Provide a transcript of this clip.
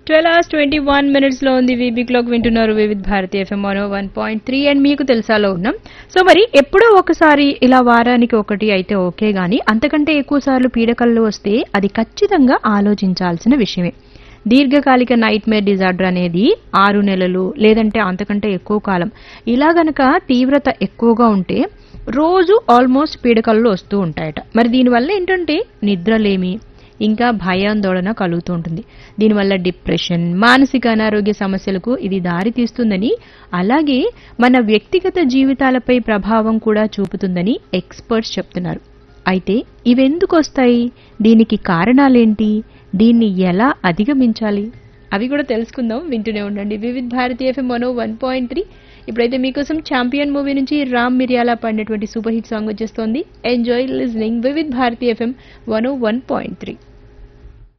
twelve hours twenty one minutes లో ఉంది VB clock వింటున్నారు Vividh Bharati FM one one point three and మీకు తెలుసాలో ఉన్నాం సో మరి ఎప్పుడో ఒకసారి ఇలా వారానికి ఒకటి అయితే ఓకే గానీ అంతకంటే ఎక్కువ సార్లు పీడకలు వస్తే అది ఖచ్చితంగా ఆలోచించాల్సిన విషయమే దీర్ఘకాలిక నైట్ మేర్ డిజార్డర్ అనేది ఆరు నెలలు లేదంటే అంతకంటే ఎక్కువ కాలం ఇలా గనక తీవ్రత ఎక్కువగా ఉంటే రోజు ఆల్మోస్ట్ పీడకలు వస్తూ ఉంటాయట మరి దీనివల్ల ఏంటంటే నిద్రలేమి ఇంకా భయాందోళన కలుగుతూ ఉంటుంది దీనివల్ల డిప్రెషన్ మానసిక అనారోగ్య సమస్యలకు ఇది దారి తీస్తుందని అలాగే మన వ్యక్తిగత జీవితాలపై ప్రభావం కూడా చూపుతుందని ఎక్స్పర్ట్స్ చెప్తున్నారు అయితే ఇవెందుకు వస్తాయి దీనికి కారణాలేంటి దీన్ని ఎలా అధిగమించాలి అవి కూడా తెలుసుకుందాం వింటూనే ఉండండి వివిధ్ భారతి ఎఫ్ఎం మనో వన్ పాయింట్ త్రీ ఇప్పుడైతే మీకోసం ఛాంపియన్ మూవీ నుంచి రామ్ మిరియాల పాడినటువంటి సూపర్ హిట్ సాంగ్ వచ్చేస్తోంది enjoy listening Vividh Bharati FM one one point three